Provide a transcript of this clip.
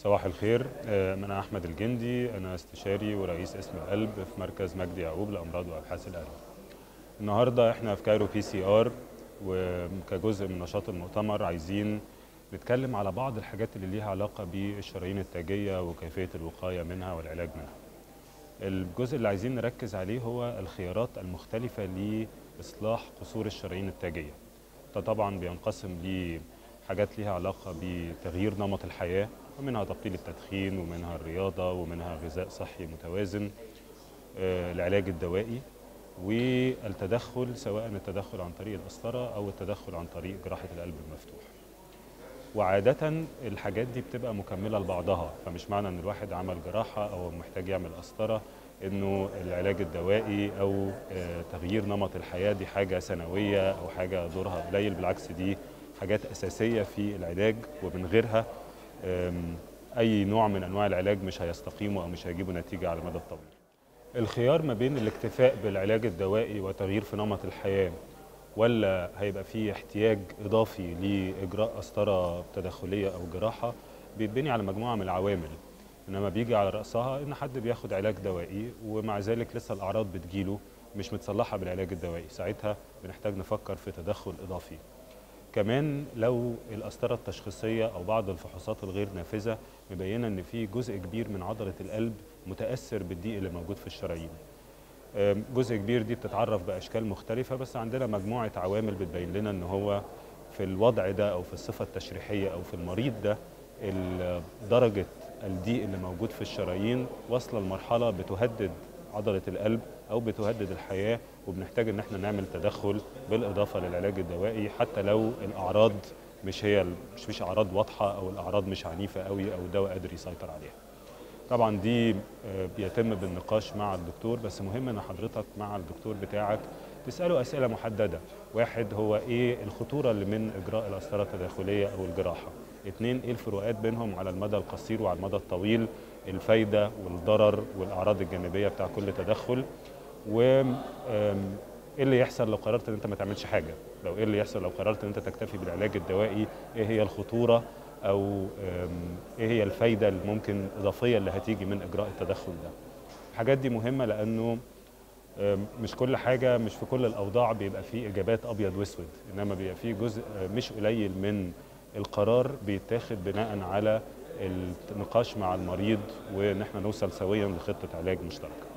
صباح الخير آه، أنا أحمد الجندي أنا استشاري ورئيس اسم القلب في مركز مجدي يعقوب لأمراض وأبحاث القلب النهاردة إحنا في كايرو بي سي آر وكجزء من نشاط المؤتمر عايزين نتكلم على بعض الحاجات اللي ليها علاقة بالشرايين التاجية وكيفية الوقاية منها والعلاج منها الجزء اللي عايزين نركز عليه هو الخيارات المختلفة لإصلاح قصور الشرايين التاجية ده طبعا بينقسم لحاجات ليها علاقة بتغيير نمط الحياة ومنها تبطيل التدخين ومنها الرياضة ومنها غذاء صحي متوازن آه، العلاج الدوائي والتدخل سواء التدخل عن طريق القسطرة أو التدخل عن طريق جراحة القلب المفتوح وعادة الحاجات دي بتبقى مكملة لبعضها فمش معنى ان الواحد عمل جراحة او محتاج يعمل قسطرة انه العلاج الدوائي او آه، تغيير نمط الحياة دي حاجة ثانوية او حاجة دورها قليل بالعكس دي حاجات اساسية في العلاج ومن غيرها آم، اي نوع من انواع العلاج مش هيستقيموا او مش هيجيبوا نتيجة على المدى الطويل الخيار ما بين الاكتفاء بالعلاج الدوائي وتغيير في نمط الحياة ولا هيبقى في احتياج اضافي لاجراء قسطره تدخليه او جراحه بيتبني على مجموعه من العوامل انما بيجي على راسها ان حد بياخد علاج دوائي ومع ذلك لسه الاعراض بتجيله مش متصلحه بالعلاج الدوائي ساعتها بنحتاج نفكر في تدخل اضافي كمان لو القسطره التشخيصيه او بعض الفحوصات الغير نافذه مبينه ان في جزء كبير من عضله القلب متاثر بالضيق اللي موجود في الشرايين آم، جزء كبير دي بتتعرف باشكال مختلفه بس عندنا مجموعه عوامل بتبين لنا ان هو في الوضع ده او في الصفه التشريحيه او في المريض ده ال- درجه الضيق اللي موجود في الشرايين واصله لمرحله بتهدد عضله القلب او بتهدد الحياه وبنحتاج ان احنا نعمل تدخل بالاضافه للعلاج الدوائي حتى لو الاعراض مش هي مش مش اعراض واضحه او الاعراض مش عنيفه قوي او الدواء قادر يسيطر عليها طبعا دي آه، بيتم بالنقاش مع الدكتور بس مهم ان حضرتك مع الدكتور بتاعك تساله اسئله محدده واحد هو ايه الخطوره اللي من اجراء القسطره التداخليه او الجراحه اثنين ايه الفروقات بينهم على المدى القصير وعلى المدى الطويل الفايده والضرر والاعراض الجانبيه بتاع كل تدخل و آم، ايه اللي يحصل لو قررت ان انت ما تعملش حاجه لو ايه اللي يحصل لو قررت ان انت تكتفي بالعلاج الدوائي ايه هي الخطوره او آم، ايه هي الفايده الممكن اضافيه اللي هتيجي من اجراء التدخل ده الحاجات دي مهمه لانه آم، مش كل حاجه مش في كل الاوضاع بيبقى فيه اجابات ابيض واسود انما بيبقى فيه جزء آه، مش قليل من القرار بيتاخد بناء على النقاش مع المريض وان احنا نوصل سويا لخطه علاج مشتركه